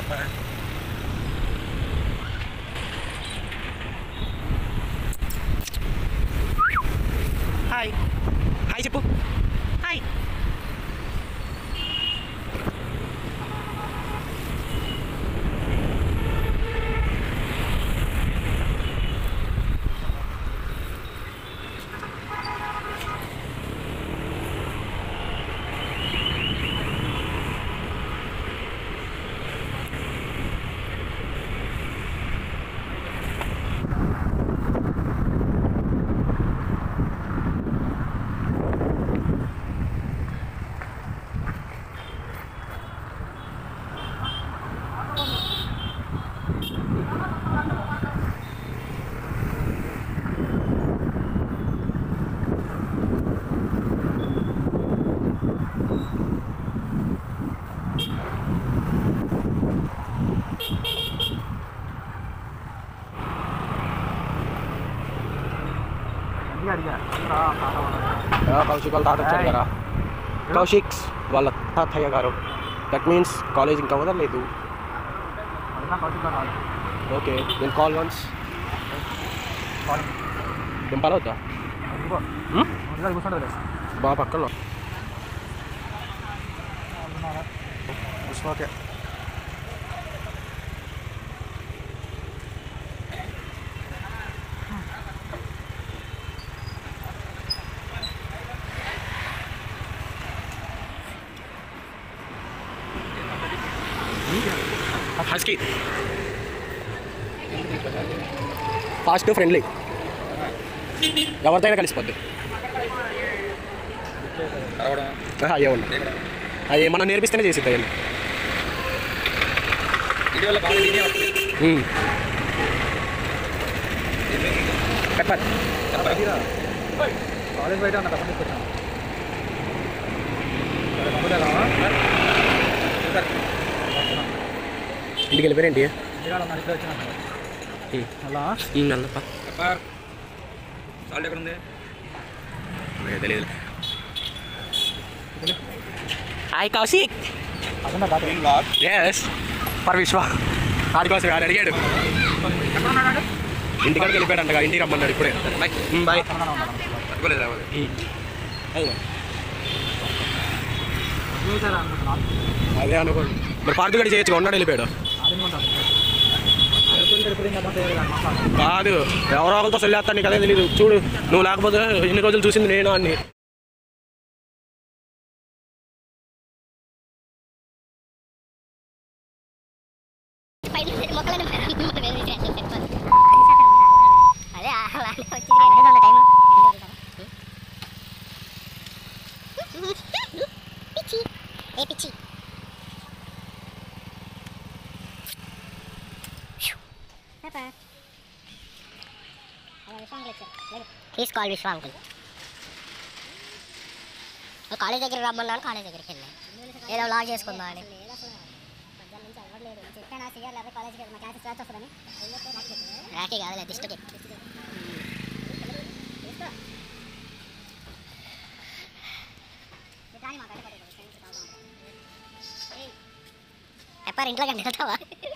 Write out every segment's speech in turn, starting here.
Hi hi చెప్పు hi Kaushik వాళ్ళ తాత వచ్చారు కదా కౌశిక్స్ వాళ్ళ తాతయ్య గారు దట్ మీన్స్ కాలేజ్ ఇంకా వదలలేదు ఓకే నేను కాల్ వన్స్ దింపాలా వద్దా బాగా పక్కన ఓకే హస్కీ ఫాస్ట్ ఫ్రెండ్లీ ఎవరితోనైనా కలిసిపోద్ది అయ్యే ఉండి అది మనం నేర్పిస్తేనే చేసిద్ది అయ్యండి పెప్పర్ కాలేజ్ బయట ఉన్నా తప్పని తీసుకొచ్చాను ఇంటికి వెళ్ళిపోయారేంటి ఇంటికాడ ఉన్నా ఇప్పుడే వచ్చినా అలా నల్లప్ప సాల్ట్ ఎక్కడ ఉంది తెలియదు హాయ్ కౌశిక్ అసలు కాదు ఎస్ పర్ విశ్వ ఆడి కోసం ఆడు అడిగాడు ఇంటికాడికి వెళ్ళిపోయాడంట ఇంటికి రమ్మన్నాడు ఇప్పుడే బాయ్ బాయ్ తక్కువలేదు రావాలి అదే అనుకోండి మరి పార్టీ గడి చేయొచ్చు ఉన్నాడు వెళ్ళిపోయాడు కాదు ఎవరో ఒకరితో సెల్లేస్తాను నీకు అదే తెలియదు చూడు నువ్వు లేకపోతే ఎన్ని రోజులు చూసింది నేను అన్ని మొక్కలను అదే అలానే వచ్చింది టైం పిచ్చి ఏ పిచ్చి please call Vishwa uncle college దగ్గరికి రమ్మన్నాను కాలేజ్ దగ్గరికి వెళ్ళాను ఏదో లాగ్ చేసుకుందా అని రాఖీ కాదులే దిష్టికి ఎప్పారు ఇంట్లో కంటే వెళ్తావా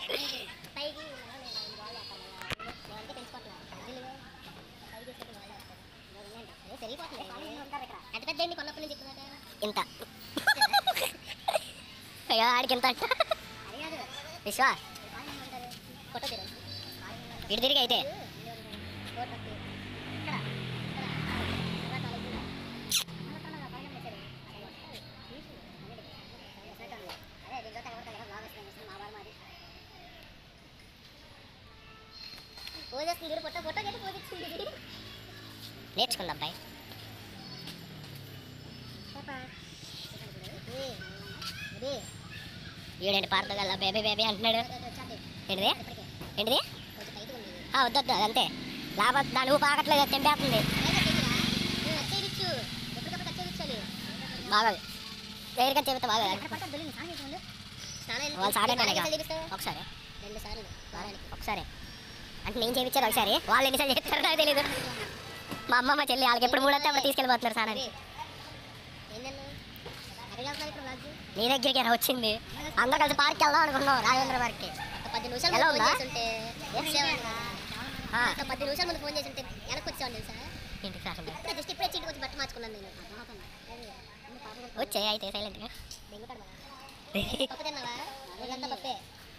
ఇంత అయ్యో ఆడికి ఎంత అంట విశ్వ ఇటు తిరిగి అయితే నేర్చుకుందాం అబ్బాయి ఈడేంటి పార్తగల్లా బేబీ బేబీ అంటున్నాడు ఏంటిది ఏంటిది ఆ, వద్దొద్దు అదంతే లాభం దాని ఊపు ఆగట్లేదు అది తెంపేస్తుంది బాగా దగ్గరగా చెబితే బాగా వాళ్ళు సాడేటోనేగా ఒకసారి ఒకసారి అంటే నేను చేయించారు ఒకసారి వాళ్ళు ఎన్నిసార్లు చెప్తారో నాకు తెలియదు మా అమ్మ మా చెల్లి వాళ్ళకి ఎప్పుడు మూడొస్తే అప్పుడు తీసుకెళ్ళిపోతున్నారు సార్ నీ దగ్గరికి వచ్చింది అందరూ కలిసి పార్క్ వెళ్దాం అనుకున్నాం రాఘవేంద్ర పార్క్కి పది నిమిషాలు ఎలా ముందు ఉందా? ఫోన్ చేసి ఉంటే వచ్చేవాడిని. ఆ. ఇంకా పది నిమిషాల ముందు ఫోన్ చేసి ఉంటే వెనక్కి వచ్చేవాడిని తెలుసా ఇంటికి రాకుండా ఇప్పుడే జస్ట్ ఇప్పుడే చీటికి వచ్చి బట్ట మార్చుకున్నాను నేను వచ్చే అయితే సైలెంట్గా పప్పు తిన్నావా రోజంతా పప్పే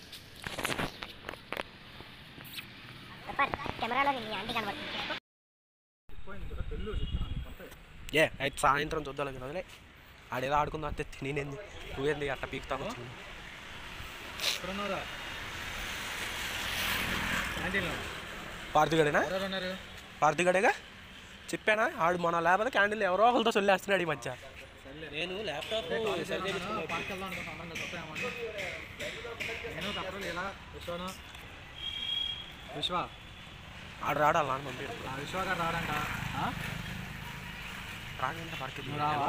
కెమెరాలో నీ ఆంటీ కనబడుతుంది ఏ అయితే సాయంత్రం చూద్దాం వదిలే ఆడేదో ఆడుకుందాం అంతే నేనేంది నువ్వేంది అట్ట పీకుతాను వచ్చింది ఇక్కడ ఉన్నారా క్యాంటీన్లో పార్థిగడేనా ఎవరెవరు ఉన్నారు పార్థిగడేగా చెప్పానా ఆడు మన లేకపోతే క్యాండిల్ ఎవరో ఒకరితో చొల్లేస్తున్నాడు ఈ మధ్య నేను ల్యాప్టాప్ పార్క్ వెళ్దాం అనుకుంటున్నాం అందరం కలిసి వస్తామని. నేను తప్పదు ఇలా విశ్వను విశ్వ ఆడు రాడు అలా అని పంపించాడు ఆ విశ్వ గారు రాడంట ఆ? రాఘవేంద్ర పార్క్ నువ్వు రావా?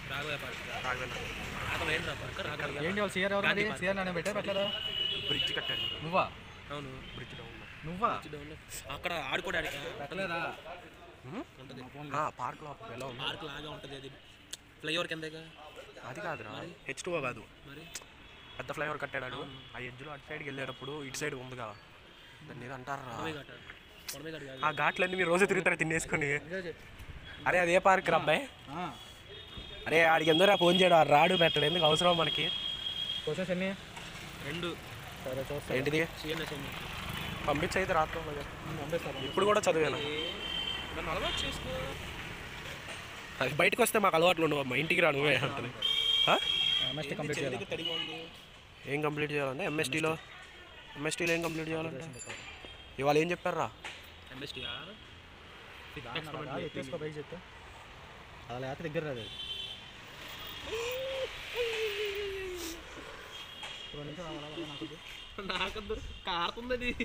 రాఘవేంద్ర ఏంటి వాళ్ళు సీఆర్ ఎవరు మరి సీఆర్ నన్ను పెట్టే పెట్టలేదా బ్రిడ్జ్ కట్టాడు నువ్వా అవును బ్రిడ్జ్ డౌన్ నువ్వా అక్కడ ఆడుకోవడానికి పెట్టలేదా ఉంటుంది పార్క్ లో ఎలా ఉంది పార్క్ లాగా ఉంటుంది అది ఫ్లైఓవర్ కిందగా అది కాదురా హెచ్ టూ కాదు మరి పెద్ద ఫ్లైఓవర్ కట్టాడు ఆ ఎడ్జ్లో అటు సైడ్కి వెళ్ళేటప్పుడు ఇటు సైడ్ ఉంది కదా దాన్ని ఏదో అంటారా కొడమే కాదు కాదు ఆ ఘాట్లన్నీ మీరు రోజు తిరుగుతారు తినేసుకొని ఇదే చెప్పు. అరే అదే పార్క్ రా అబ్బాయి ఆ, అరే ఆడికి ఎందుకు ఫోన్ చేయడం ఆ రాడు పెట్టడు ఎందుకు అవసరం మనకి క్వశ్చన్స్ ఎన్ని రెండు సరే చూస్తా ఏంటిది సిఎన్ఎస్ పంపించి అయితే రాత్రి పంపిస్తాను ఇప్పుడు కూడా చదివాను నన్ను అలవాటు చేసుకో అది బయటకు వస్తే మాకు అలవాట్లు ఉండవు మా ఇంటికి రా నువ్వే అంటది ఆ? ఎంఎస్టీ కంప్లీట్ చేయాలి తడిగా ఉంది ఏం కంప్లీట్ చేయాలంటే ఎంఎస్టీలో ఎంఎస్టీలో ఏం కంప్లీట్ చేయాలంటే ఇవాళ ఏం చెప్పారా ఎంఎస్టీయా ఎత్తేసుకో పైకి చెప్తే అలా లేకపోతే దగ్గర రాదు రెండు నిమిషాలు అలా అలా నాకు వద్దు. నాకొద్దు కారుతుంది అది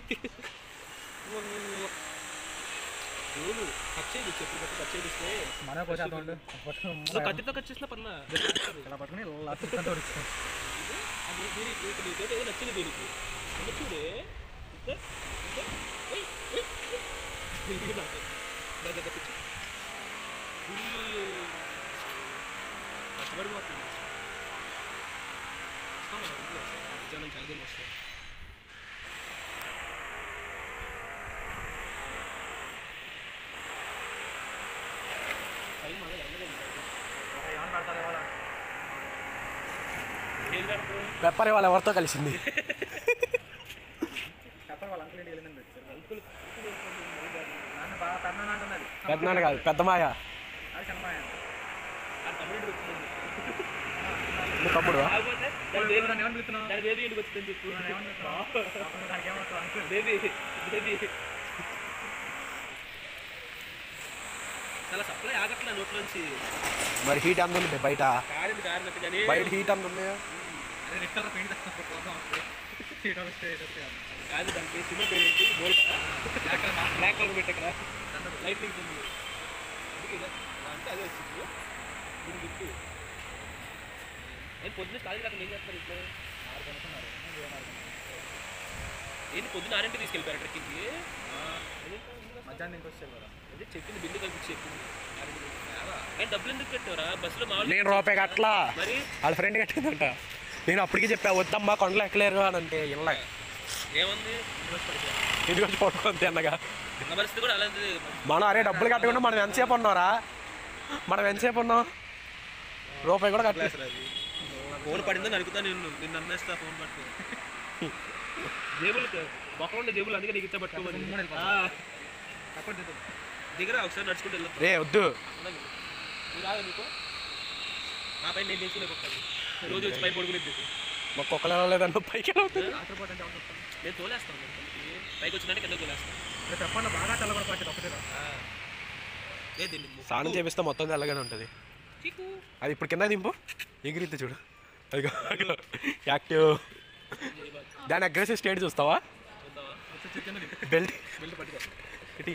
చూడు కట్ చేయదు చెప్పు కట్ కట్ చేస్తే మనమే పోసేద్దాం ఉండు. పట్టుకొని కత్తితో కట్ చేసిన పర్లా ఇలా పట్టుకుని ఇలా తిప్పుకుంటూ వచ్చేస్తాం. అది దీనికి ఇక్కడ నీతో ఏదో నచ్చింది దీనికి ఇంకా చూడే ఇంకా ఇంకా ఏయ్, ఏయ్, ఏయ్. దీనికి నాకు. నా దగ్గర పిచ్చి. ఉయ్యో. కష్టపడి పోతుంది. వస్తాను, ఇంట్లో వస్తాను. మధ్యాహ్నం కలిగి వస్తాను టైం అదే ఎండలేదు. ఏం కడతావు? పెప్పర్ ఇవాళ ఎవరితో కలిసింది చెప్పండి వాళ్ళ అంకుల్ ఇంటికి వెళ్ళిందని పెట్టారు. నన్ను బాగా పెద్దనాన్న అంటున్నది. పెద్దనాన్న కాదు పెద్ద మాయ అది చిన్నమాయ. ఆ తమ్ముడు వచ్చింది. నువ్వు తమ్ముడు కాకపోతే దాని బేబీ నన్ను ఏమని పిలుస్తున్నావు? దాని బేబీ ఇంటికి వచ్చిందని చెప్పు నన్ను ఏమని పిలుస్తున్నావు? అప్పుడు నాకు ఏమవుతుంది అంకుల్? బేబీ బేబీ చాలా సప్లై ఆగట్లే నోట్లోంచి మరి హీట్ అంత ఉంది బయట కారింది కారినట్టు కానీ బయట హీట్ అంత ఉంది అదే రెడ్ కలర్ పెయింట్ తెస్తాను. సీట్ ఒకటి స్ట్రైట్ వచ్చేయాలి. కాదు దానికి సిమెంట్ పెట్టి బోల్ బ్లాక్ కలర్ పెట్టక్కడ లైట్ లింక్ ఉంది అందుకే ఇదే. అంటే అదే వచ్చింది దీని గుర్తు నేను పొద్దున్న కాలేజీ అక్కడ ఏం చేస్తారు ఇప్పుడు ఆరు కొనుక్కున్నారు. నేను ఏం ఆరు ఏంటి పొద్దున్న ఆరింటి తీసుకెళ్ళిపోయారు ట్రెక్కింగ్కి మధ్యాహ్నం ఇంటికి వచ్చేది కదా అదే చెప్పింది బిల్లు కలిపి చెప్పింది కానీ డబ్బులు ఎందుకు కట్టారా బస్సులో మామూలు నేను రూపాయి కట్టలా మరి వాళ్ళ ఫ్రెండ్ కట్టిందంట నేను అప్పటికి చెప్పా వద్దమ్మా కొండలు ఎక్కలేరు అని అంటే ఇళ్ళ ఏముంది ఇంటికి వచ్చి పట్టుకొని తిన్నగా నా పరిస్థితి కూడా అలాంటిది మనం అరే డబ్బులు కట్టకుండా మనం ఎంతసేపు ఉన్నారా మనం ఎంతసేపు ఉన్నాం రూపాయి కూడా కట్టలేదు ఫోన్ పడిందని అడుగుతా నిన్ను నిన్ను అన్నేస్తా ఫోన్ పట్టుకో జేబులు మొక్క ఉండే జేబులు అందుకే నీకు ఇచ్చా పట్టుకోమని ఆ, తక్కువ దిగరా ఒకసారి నడుచుకుంటూ వెళ్దాం రే వద్దు అలాగే. నువ్వు రాదు నీకు నా పైన నేను తెచ్చుకునే కుక్కని రోజు వచ్చి పై పడుకునేది మా కుక్కలు వెళ్ళలేదన్న పైకి ఎలా అవుతుంది రాత్రిపూట అంటే ఉంటుంది నేను తోలేస్తాను నేను పైకి. పైకి వచ్చినాక కింద తోలేస్తాను రేపు చెప్పండి బాగా చల్లబడి పాకెట్ ఒకటే రా. ఆ. ఏ దీన్ని ముక్కు. స్నానం చేపిస్తే మొత్తం తెల్లగానే ఉంటుంది చీకు. అది ఇప్పుడు కింద దింపు ఎగిరిద్ది చూడు అదిగో అదిగో. యాక్టివ్ దాని అగ్రెసివ్ స్టేట్ చూస్తావా చూద్దామా? బెల్ట్ వెళ్ళి పట్టుకో ఇటీ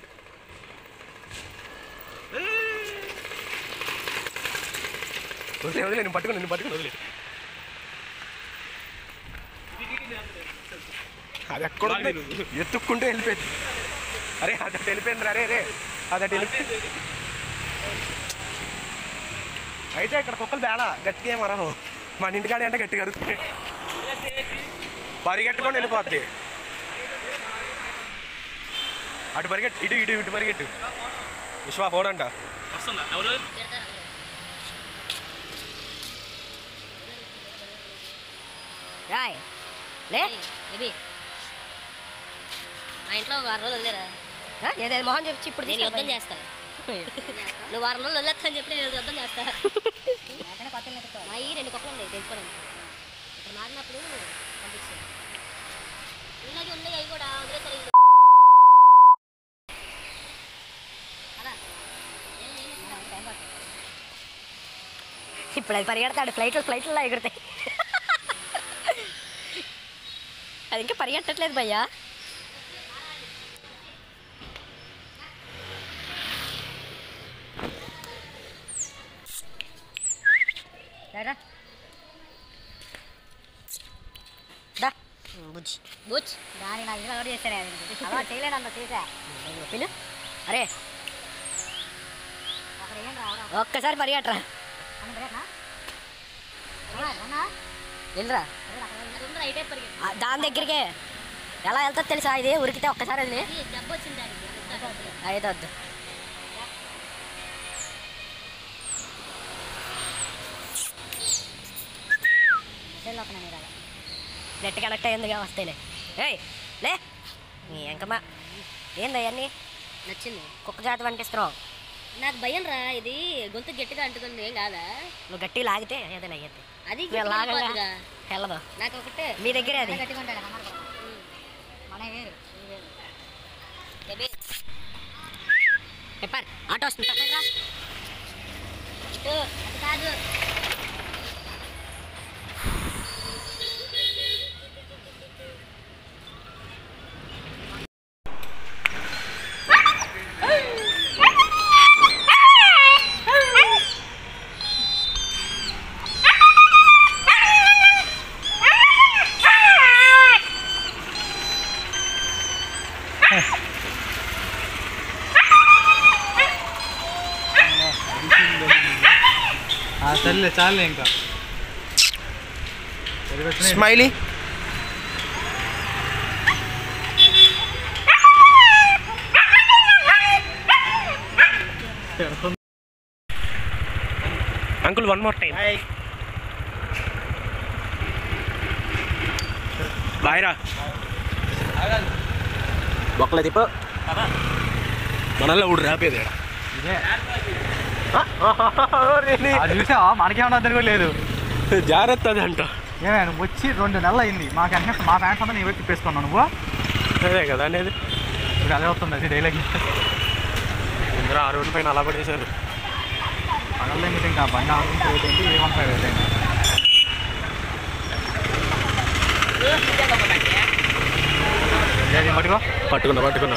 వదిలే వదిలే నేను పట్టుకుని నేను పట్టుకుని వదిలే అది ఎక్కడ ఉంది? ఎత్తుక్కుంటూ వెళ్ళిపోయింది అరే అది అటు వెళ్ళిపోయింది అరే రే అది అటు వెళ్ళిపోయింది అయితే ఇక్కడ కుక్కలు తేడా గట్టిగా ఏమరను మన ఇంటికాడ అంటే గట్టిగా అరుస్తాయి పరిగెట్టుకొని వెళ్ళిపోద్ది అటు పరిగెట్టు ఇటు ఇటు ఇటు పరిగెట్టు విశ్వ ఫోన్ అంట వస్తుందా ఎవరు రాయ్ లే ఇది మా ఇంట్లో వారం రోజులు వదిలేరా ఏదేది మొహం చెప్పి ఇప్పుడు నేను యుద్ధం చేస్తా నువ్వు వారం రోజులు వదిలేస్తా అని చెప్పి నేను యుద్ధం చేస్తా మా ఈ రెండు కుక్కలు ఉన్నాయి తెలుసుకోవడం ఇప్పుడు మారినప్పుడు పంపిస్తాను ఇలాగే ఉన్నాయి అవి కూడా అందులో సరే ఇప్పుడు అది పరిగెడతాడు ఫ్లైట్లు ఫ్లైట్లో ఎగురుతాయి అది ఇంకా పరిగెట్టట్లేదు భయ్యా బుజ్ బుజ్ దాని నా ఇంట్లో అలవాటు చేస్తారే అలా చేయలేను అంత చేసా పిలు అరే ఒక్కసారి పరిగెట్టరా వెళ్ళరా ఆ, దాని దగ్గరికే ఎలా వెళ్తుంది తెలుసా ఇది ఉరికితే ఒక్కసారి అది అయితే వద్దు నెట్ కనెక్ట్ అయ్యిందిగా వస్తాయిలే ఏయ్ లే నీ ఎంకమ్మా ఏంది అవన్నీ నచ్చింది కుక్క జాతి వంటిస్తున్నావు నాకు భయం రా ఇది గొంతు గట్టిగా అంటుకుంది ఏం కాదా నువ్వు గట్టి లాగితే ఏదైనా అయ్యేది అది నువ్వు గట్టిగా లాగగా వెళ్ళిపోద్దిగా. వెళ్ళదు నాకు ఒకటే మీ దగ్గరే అది బేబీ చెప్పారు ఆటో వస్తుంది పక్కకి రా. ఇటు అది కాదు సర్లే చాలే ఇంకా పెరిగొచ్చినాయి. Smiley uncle one more time bye రా ఒక్కలే తిప్ప మనల్ని ఊడు రాపేది ఇదే అది చూసావా మనకేమన్నా అర్థం కూడా లేదు జాగ్రత్త అది అంట ఏమే నువ్వు వచ్చి రెండు నెలలు అయింది మాకు వెంటనే మా ఫ్యాన్స్ అంతా నీ వైపు తిప్పేసుకున్నావు నువ్వు అదే కదా అనేది ఇప్పుడు అదే వస్తుంది అది డైలాగ్ అందరూ ఆ రోడ్డు పైన అలా పడేశారు పగలే మీటింగ్ ఇంకా బండి ఆడుకుంటూ రేట్ ఏంటి ఏ వన్ ఫైవ్ రేట్ ఏంటి ఏది పట్టుకో పట్టుకున్నా పట్టుకున్నా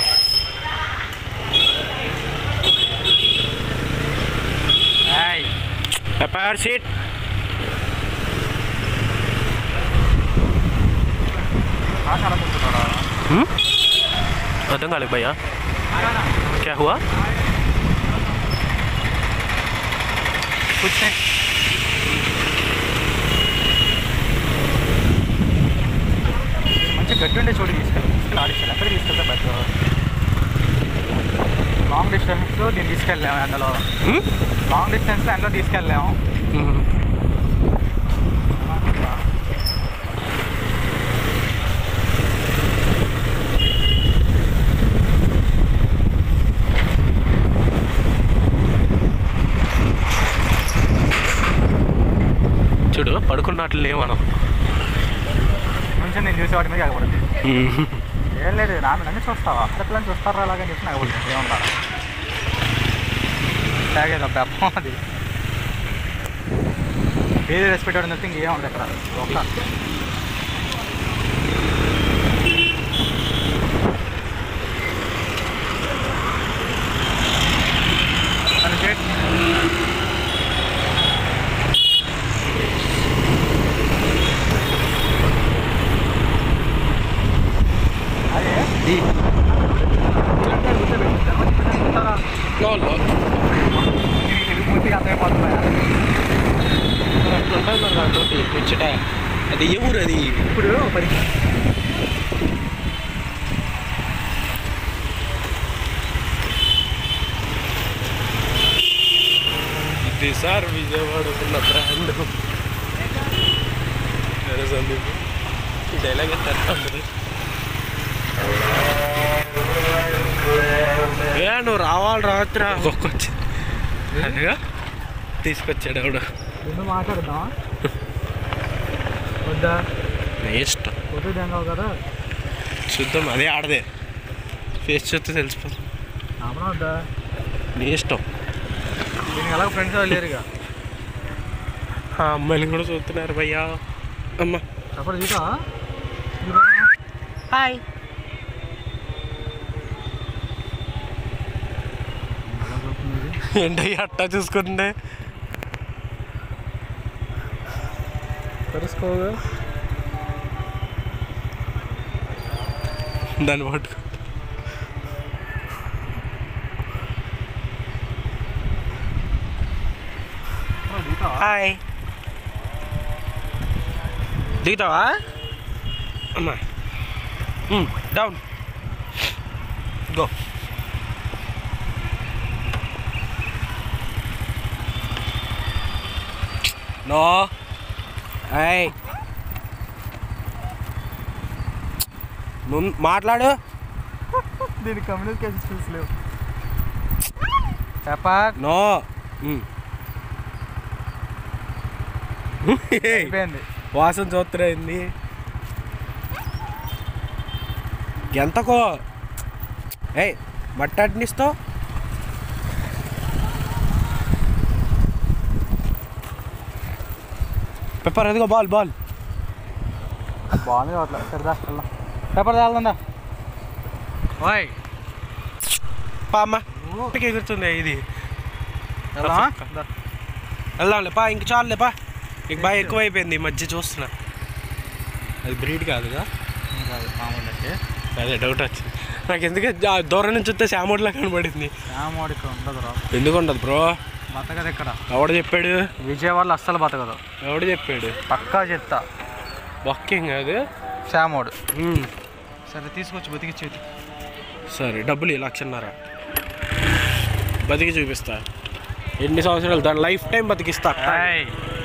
ఏయ్ పెప్పర్ సీట్ ఆశ అనుకుంటున్నాడా అర్థం కాలేదు భయ్యా క్యా హువా కూర్చొని మంచి గట్టి ఉండే చోటు తీసుకెళ్ళి తీసుకెళ్ళి ఆడిస్తాను ఎక్కడ తీసుకెళ్తే బెటర్ లాంగ్ డిస్టెన్స్లో దీన్ని తీసుకెళ్ళాము ఎండలో లాంగ్ డిస్టెన్స్లో ఎండలో తీసుకెళ్ళాము చూడు పడుకున్నట్లు లేవనం కొంచెం నేను చూసే వాటి మీద ఆగకూడదు ఏం లేదు నా నన్ను చూస్తావా అట్లని చూస్తారా అలాగని చెప్పి నాకు ఏమన్నా తాగేది అబ్బా అప్పం అది ఏది రెస్పెక్ట్ అవ్వడం తప్పితే ఇంకేం ఉండదు ఇక్కడ ఒక అది గేట్ అదే ఉంటుంది మరి దాంతో పిచ్చటే అది ఏ ఊరు అది ఇప్పుడు పది ఇది సార్ విజయవాడ ఉన్న బ్రాండ్ సందీప్ ఈ డైలాగ్ ఎత్తారు ఏ నువ్వు రావాలి రాత్రా ఒక్కొచ్చి అదిగా తీసుకొచ్చాడు ఆవిడ రెండు మాట్లాడదాం వద్దా నీ ఇష్టం ఫోటో దిగావు కదా చూద్దాం అదే ఆడదే ఫేస్ చూస్తే తెలిసిపోతుంది ఆమనా వద్దా నీ ఇష్టం దీనికి ఎలా ఫ్రెండ్స్ లేరుగా ఆ అమ్మాయిలు కూడా చూస్తున్నారు భయ్యా అమ్మ అప్పుడు చూసా హాయ్ ఏంటయ్యా అట్టా చూసుకుంటే తెలుసుకోగా దాన్ని పట్టుకో హాయ్ దిగుతావా అమ్మా డౌన్ గో నో హాయ్ నువ్వు మాట్లాడు దీనికి కమ్యూనికేషన్ స్కిల్స్ లేవు చెప్పా నో అయిపోయింది వాసన చూస్తురైంది ఎంతకో ఏయ్ బట్ట అట్నిస్తావు పెప్పర్ ఎదుగో బాల్ బాల్ బాగుంది అట్లా సరదా వెళ్దాం పేపర్ తాగుతుందా ఓయ్ పా అమ్మ ఇంటికి ఎగురుతుంది ఇది వెళ్దామా వెళ్దాంలే పా ఇంక చాలులే పా నీకు బాగా ఎక్కువైపోయింది ఈ మధ్య చూస్తున్నా అది బ్రీడ్ కాదుగా మామూలుకి అదే డౌట్ వచ్చింది నాకు ఎందుకు ఆ దూరం నుంచి చూస్తే శామోడ్లా కనబడింది రామోడి ఇక్కడ ఉండదు రా ఎందుకు ఉండదు బ్రో బతకదు ఇక్కడ ఎవడు చెప్పాడు విజయవాడలో అస్సలు బతకదు ఎవడు చెప్పాడు పక్కా చెప్తా వాకింగ్ కాదు శామోడు మ్మ్. సరే తీసుకొచ్చి బతికిచ్చేది సరే డబ్బులు ఈ లక్షన్నర బతికి చూపిస్తా ఎన్ని సంవత్సరాలు దాని లైఫ్ టైం బతికిస్తా ఏయ్